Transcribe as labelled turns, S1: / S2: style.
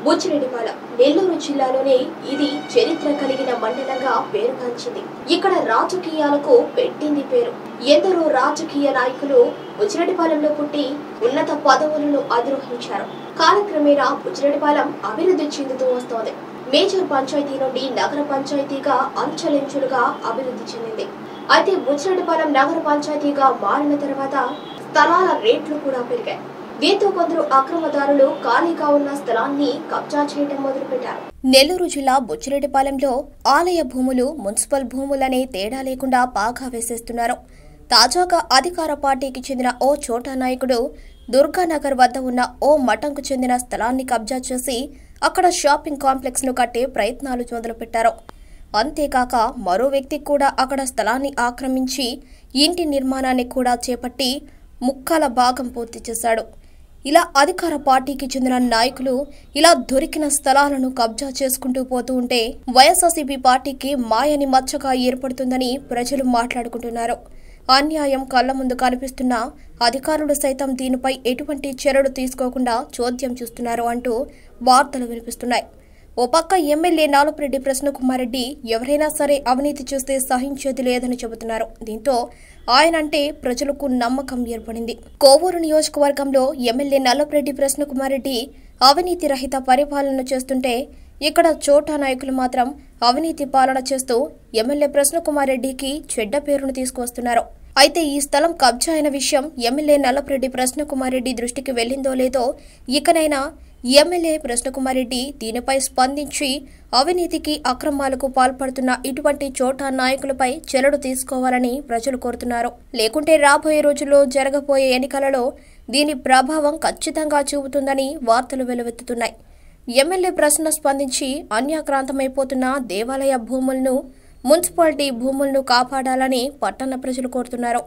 S1: బుచ్చిరెడ్డిపాలెం నెల్లూరు జిల్లాలోనే ఇది చరిత్ర కలిగిన మండలంగా పేరుగాంచింది ఇక్కడ రాజకీయాలకు పెట్టింది పేరు ఎందరో రాజకీయ నాయకులు బుచ్చిరెడ్డిపాలెంలో పుట్టి ఉన్నత పదవులను అధిరోహించారు కాలక్రమేణా బుచ్చిరెడ్డిపాలెం అభివృద్ధి చెందుతూ వస్తోంది మేజర్ పంచాయతీ నుండి నగర పంచాయతీగా అంచెలంచెలుగా అభివృద్ధి చెందింది అయితే బుచ్చిరెడ్డిపాలెం నగర పంచాయతీగా మారిన తర్వాత స్థలాల రేట్లు కూడా పెరిగాయి దీంతో కొందరు అక్రమదారులు ఖాళీగా ఉన్న స్థలాన్ని కబ్జా చేయడం మొదలుపెట్టారు నెల్లూరు జిల్లా బుచ్చిరెడ్డిపాలెంలో ఆలయ భూములు మున్సిపల్ భూములనే తేడా లేకుండా పాగా వేసేస్తున్నారు తాజాగా అధికార పార్టీకి చెందిన ఓ చోటా నాయకుడు దుర్గానగర్ వద్ద ఉన్న ఓ మఠంకు చెందిన స్థలాన్ని కబ్జా చేసి అక్కడ షాపింగ్ కాంప్లెక్స్ ను కట్టే ప్రయత్నాలు మొదలుపెట్టారు అంతేకాక మరో వ్యక్తి కూడా అక్కడ స్థలాన్ని ఆక్రమించి ఇంటి నిర్మాణాన్ని కూడా చేపట్టి ముక్కాల భాగం పూర్తి చేశాడు ఇలా అధికార పార్టీకి చెందిన నాయకులు ఇలా దొరికిన స్థలాలను కబ్జా చేసుకుంటూ పోతూ ఉంటే వైఎస్ఆర్సీపీ పార్టీకి మాయని మచ్చగా ఏర్పడుతుందని ప్రజలు మాట్లాడుకుంటున్నారు అన్యాయం కళ్ల ముందు కనిపిస్తున్న అధికారులు సైతం దీనిపై ఎటువంటి చర్యలు తీసుకోకుండా చోద్యం చూస్తున్నారు అంటూ వార్తలు వినిపిస్తున్నాయి ఓ పక్క ఎమ్మెల్యే నాలపురెడ్డి ప్రశ్నకుమారెడ్డి ఎవరైనా సరే అవినీతి చేస్తే సహించేది లేదని చెబుతున్నారు దీంతో ఆయనంటే ప్రజలకు నమ్మకం ఏర్పడింది కోవూరు నియోజకవర్గంలో ఎమ్మెల్యే నల్లపురెడ్డి ప్రశ్నకుమారెడ్డి అవినీతి రహిత పరిపాలన చేస్తుంటే ఇక్కడ చోటా నాయకులు మాత్రం అవినీతి పాలన చేస్తూ ఎమ్మెల్యే ప్రశ్నకుమారెడ్డికి చెడ్డ పేరును తీసుకువస్తున్నారు అయితే ఈ స్థలం కబ్జా అయిన విషయం ఎమ్మెల్యే నల్లపురెడ్డి ప్రశ్నకుమారెడ్డి దృష్టికి వెళ్ళిందో లేదో ఇకనైనా ఎమ్మెల్యే ప్రశ్నకుమారెడ్డి దీనిపై స్పందించి అవినీతికి అక్రమాలకు పాల్పడుతున్న ఇటువంటి చోటా నాయకులపై చర్యలు తీసుకోవాలని ప్రజలు కోరుతున్నారు లేకుంటే రాబోయే రోజుల్లో జరగబోయే ఎన్నికలలో దీని ప్రభావం ఖచ్చితంగా చూపుతుందని వార్తలు వెలువెత్తుతున్నాయి ఎమ్మెల్యే ప్రశ్న స్పందించి అన్యాక్రాంతమైపోతున్న దేవాలయ భూములను మున్సిపాలిటీ భూములను కాపాడాలని పట్టణ ప్రజలు కోరుతున్నారు